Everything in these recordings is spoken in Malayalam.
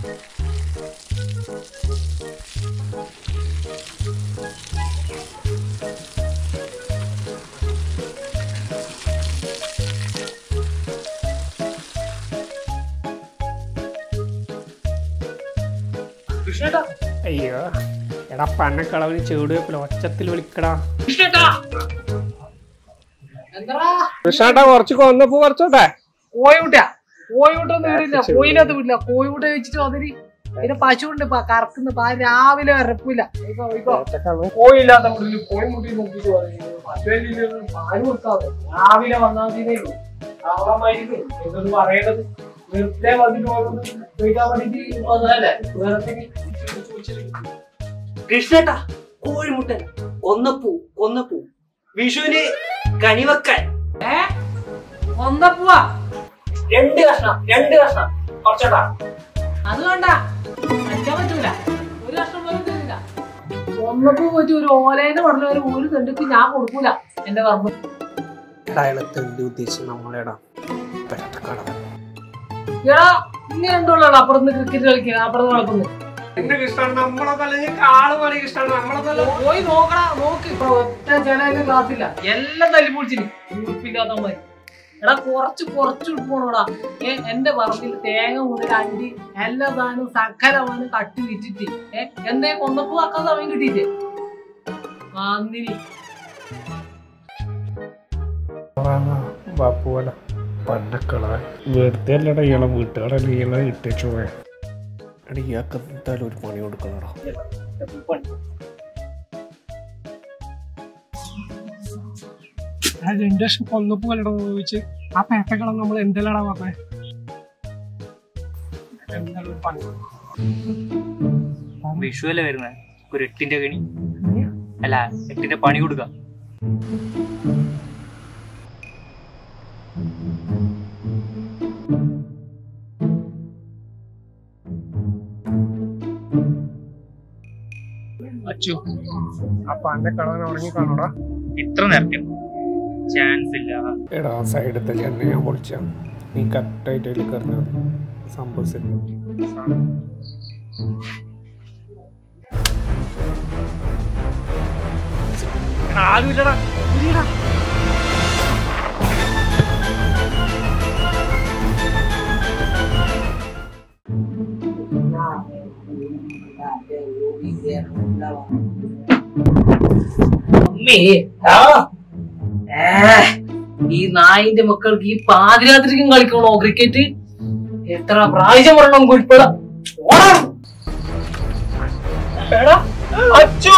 കൃഷ്ണേട്ടാ അയ്യോ എടാ പന്നക്കളവിന് ചെവിടുവെപ്പിൽ ഒച്ചത്തിൽ വിളിക്കടാ കൃഷ്ണേട്ടാ എന്താ കൃഷ്ണേട്ടാ കുറച്ച് കൊന്നപ്പോ കുറച്ചോട്ടെ കോഴിമുട്ട കോഴിമുട്ടൊന്നും വീടില്ല കോയിലത്ത് വീട്ടില്ല കോഴിമുട്ട വെച്ചിട്ട് അതിന് പിന്നെ പശുണ്ട് ഇപ്പൊ കറക്കുന്ന പാ രാവിലെ ഇറപ്പില്ല കോയില്ലാത്ത വീട്ടില് കോഴിമുട്ടി നോക്കിട്ട് പശുവിൽ പാല് കൊടുക്കാതെ രാവിലെ വന്നാൽ മതിയേ ഉള്ളൂ. അവിടെ മരുന്ന് എന്തൊന്ന് പറയേണ്ടത് വെറുതെ വന്നിട്ട് ഓരോന്ന് ചോദിക്കാൻ വേണ്ടിട്ട് വന്നതല്ലേ വേറെ കൃഷ്ണേട്ടാ കോഴിമുട്ടൻ കൊന്നപ്പൂ കൊന്നപ്പൂ വിഷുവിന് കണിവക്കാൻ ഏ ഒന്നപ്പൂവാ രണ്ട് കഷ്ണം രണ്ട് കഷ്ണം കുറച്ചോട്ടാ അത് വേണ്ട കഴിക്കാൻ പറ്റൂല ഒരു കഷ്ണം പോലും തരില്ല ഒന്നപ്പൂ പോയിട്ട് ഒരു ഓലേന്ന് പറഞ്ഞ ഒരു ഒരു തെണ്ടുക്ക് ഞാൻ കൊടുക്കൂല എന്റെ പറമ്പ് എടാ അയാളെ തെണ്ടി ഉദ്ദേശിച്ച് നമ്മളെടാ പെരട്ടക്കടവൻ എടാ ഇനി രണ്ടുള്ളതാണ് അപ്പുറത്ത് ക്രിക്കറ്റ് കളിക്കുക അപ്പുറത്ത് നടക്കുന്നു എന്റെ കൃഷ്ണൻ നമ്മളെ തലഞ്ഞ് കാള് പണി കൃഷ്ണൻ നമ്മളെ തല പോയി നോക്കടാ നോക്ക് ഇപ്പൊ ഒറ്റ ചില ക്ലാസ്സില്ല എല്ലാം തല്ലി പൊളിച്ചിന് ഉടുപ്പില്ലാത്ത മാതിരി എടാ കുറച്ച് കുറച്ച് ഉടുപ്പോണോടാ ഏ എന്റെ പറമ്പിൽ തേങ്ങ മുതൽ അണ്ടി എല്ലാ സാധനവും സകലമാണ് കട്ടി വിറ്റിട്ട് ഏ എന്തേ കൊന്നപ്പൂ ആക്കാൻ സമയം കിട്ടിയിട്ടേ അന്നിനി ബാപ്പുവല പന്നക്കളവൻ വെറുതെ അല്ലടാ ഇയാളെ വീട്ടുകാരല്ലേ ഇയാളെ ഇട്ടേച്ചു പോയ എടാ ഇയാൾക്ക് എന്തായാലും ഒരു പണി കൊടുക്കണടാ രണ്ടു ലക്ഷം കൊന്നപ്പോ അല്ലടാ ചോദിച്ച് ആ പേട്ടക്കളം നമ്മൾ എന്തെല്ലാടാ പറഞ്ഞേ എന്തായാലും ഒരു പണി വിഷുവല്ലേ വരുന്നത് ഒരു എട്ടിന്റെ കണി അല്ല എട്ടിന്റെ പണി കൊടുക്ക അച്ചു ആ പന്നക്കളവൻ ഉറങ്ങി കാണൂടാ ഇത്ര നേരത്തെ ചാൻസ് ഇല്ല എടാ സൈഡത്തെ ചെണ്ണ ഞാൻ പൊളിച്ച നീ കറക്റ്റായിട്ട് അതിൽ കയറുന്നത് സംഭവിച്ചില്ല ആരുമില്ലടാ ഇല്ലടാ അമ്മേ ആ ഏ, ഈ നായിന്റെ മക്കൾക്ക് ഈ പാതിരാത്രിക്കും കളിക്കണോ ക്രിക്കറ്റ് എത്ര പ്രാവശ്യം പറയണം കുഴിപ്പട എടാ അച്ചു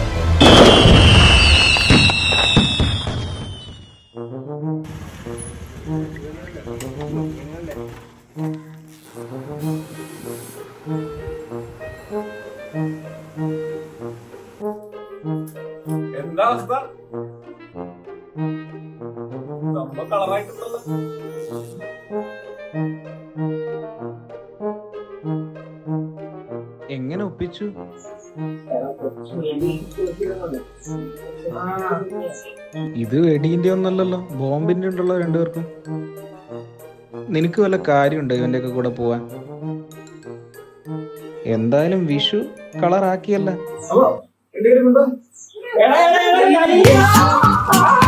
എന്താ അവസ്ഥ സംഭവം കളറായിട്ടുണ്ടല്ലോ എങ്ങനെ ഒപ്പിച്ചു ഇത് വെടിന്റെ ഒന്നല്ലല്ലോ ബോംബിന്റെ ഉണ്ടല്ലോ രണ്ടുപേർക്കും നിനക്ക് വല്ല കാര്യമുണ്ടോ ഇവന്റെ ഒക്കെ കൂടെ പോവാൻ എന്തായാലും വിഷു കളറാക്കിയല്ല അപ്പൊ എന്തെങ്കിലും ഉണ്ടോ എടാ, എടാ, എടാ, ഞാൻ-